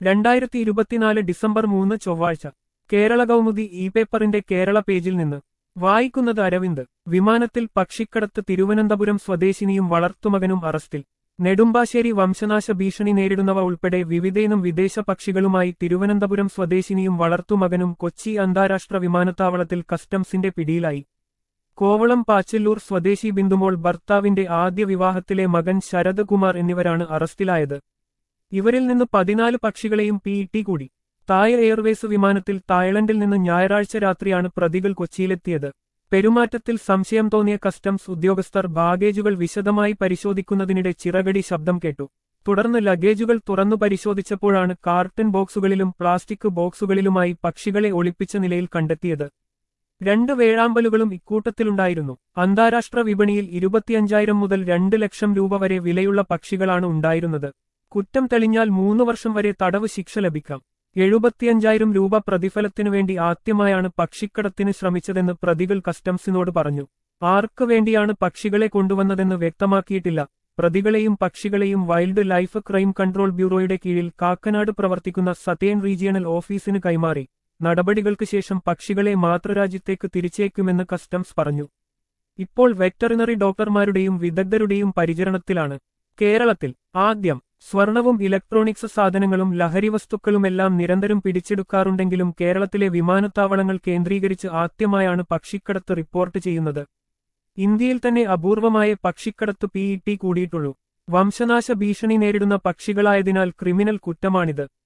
രണ്ടായിരത്തി ഇരുപത്തിനാല് ഡിസംബർ മൂന്ന് ചൊവ്വാഴ്ച കേരള കൗമുദി ഇ പേപ്പറിന്റെ കേരള പേജിൽ നിന്ന് വായിക്കുന്നത് അരവിന്ദ് വിമാനത്തിൽ പക്ഷിക്കടത്ത് തിരുവനന്തപുരം സ്വദേശിനിയും വളർത്തുമകനും അറസ്റ്റിൽ നെടുമ്പാശ്ശേരി വംശനാശ ഭീഷണി നേരിടുന്നവ ഉൾപ്പെടെ വിവിധയിനം വിദേശ പക്ഷികളുമായി തിരുവനന്തപുരം സ്വദേശിനിയും വളർത്തുമകനും കൊച്ചി അന്താരാഷ്ട്ര വിമാനത്താവളത്തിൽ കസ്റ്റംസിന്റെ പിടിയിലായി കോവളം പാച്ചല്ലൂർ സ്വദേശി ബിന്ദുമോൾ ഭർത്താവിന്റെ ആദ്യ വിവാഹത്തിലെ മകൻ ശരത് കുമാർ എന്നിവരാണ് അറസ്റ്റിലായത് ഇവരിൽ നിന്ന് പതിനാല് പക്ഷികളെയും പി ടി കൂടി തായ് എയർവേസ് വിമാനത്തിൽ തായ്ലൻഡിൽ നിന്ന് ഞായറാഴ്ച രാത്രിയാണ് പ്രതികൾ കൊച്ചിയിലെത്തിയത് പെരുമാറ്റത്തിൽ സംശയം തോന്നിയ കസ്റ്റംസ് ഉദ്യോഗസ്ഥർ ബാഗേജുകൾ വിശദമായി പരിശോധിക്കുന്നതിനിടെ ചിറകടി ശബ്ദം കേട്ടു തുടർന്ന് ലഗേജുകൾ തുറന്നു പരിശോധിച്ചപ്പോഴാണ് കാർട്ടൺ ബോക്സുകളിലും പ്ലാസ്റ്റിക് ബോക്സുകളിലുമായി പക്ഷികളെ ഒളിപ്പിച്ച നിലയിൽ കണ്ടെത്തിയത് രണ്ട് വേഴാമ്പലുകളും ഇക്കൂട്ടത്തിലുണ്ടായിരുന്നു അന്താരാഷ്ട്ര വിപണിയിൽ ഇരുപത്തിയഞ്ചായിരം മുതൽ രണ്ട് ലക്ഷം രൂപ വരെ വിലയുള്ള പക്ഷികളാണ് ഉണ്ടായിരുന്നത് കുറ്റം തെളിഞ്ഞാൽ മൂന്ന് വർഷം വരെ തടവ് ശിക്ഷ ലഭിക്കാം എഴുപത്തിയഞ്ചായിരം രൂപ പ്രതിഫലത്തിനു വേണ്ടി ആദ്യമായാണ് പക്ഷിക്കടത്തിന് ശ്രമിച്ചതെന്ന് പ്രതികൾ കസ്റ്റംസിനോട് പറഞ്ഞു ആർക്കു വേണ്ടിയാണ് പക്ഷികളെ കൊണ്ടുവന്നതെന്ന് വ്യക്തമാക്കിയിട്ടില്ല പ്രതികളെയും പക്ഷികളെയും വൈൽഡ് ലൈഫ് ക്രൈം കൺട്രോൾ ബ്യൂറോയുടെ കീഴിൽ കാക്കനാട് പ്രവർത്തിക്കുന്ന സതേൺ റീജിയണൽ ഓഫീസിന് കൈമാറി നടപടികൾക്ക് ശേഷം പക്ഷികളെ മാതൃരാജ്യത്തേക്ക് തിരിച്ചേക്കുമെന്ന് കസ്റ്റംസ് പറഞ്ഞു ഇപ്പോൾ വെറ്ററിനറി ഡോക്ടർമാരുടെയും വിദഗ്ധരുടെയും പരിചരണത്തിലാണ് കേരളത്തിൽ ആദ്യം സ്വർണവും ഇലക്ട്രോണിക്സ് സാധനങ്ങളും ലഹരിവസ്തുക്കളുമെല്ലാം നിരന്തരം പിടിച്ചെടുക്കാറുണ്ടെങ്കിലും കേരളത്തിലെ വിമാനത്താവളങ്ങൾ കേന്ദ്രീകരിച്ച് ആദ്യമായാണ് പക്ഷിക്കടത്ത് റിപ്പോർട്ട് ചെയ്യുന്നത് ഇന്ത്യയിൽ തന്നെ അപൂർവമായ പക്ഷിക്കടത്ത് പി ഇ ടി കൂടിയിട്ടുള്ളൂ വംശനാശ ഭീഷണി നേരിടുന്ന പക്ഷികളായതിനാൽ ക്രിമിനൽ കുറ്റമാണിത്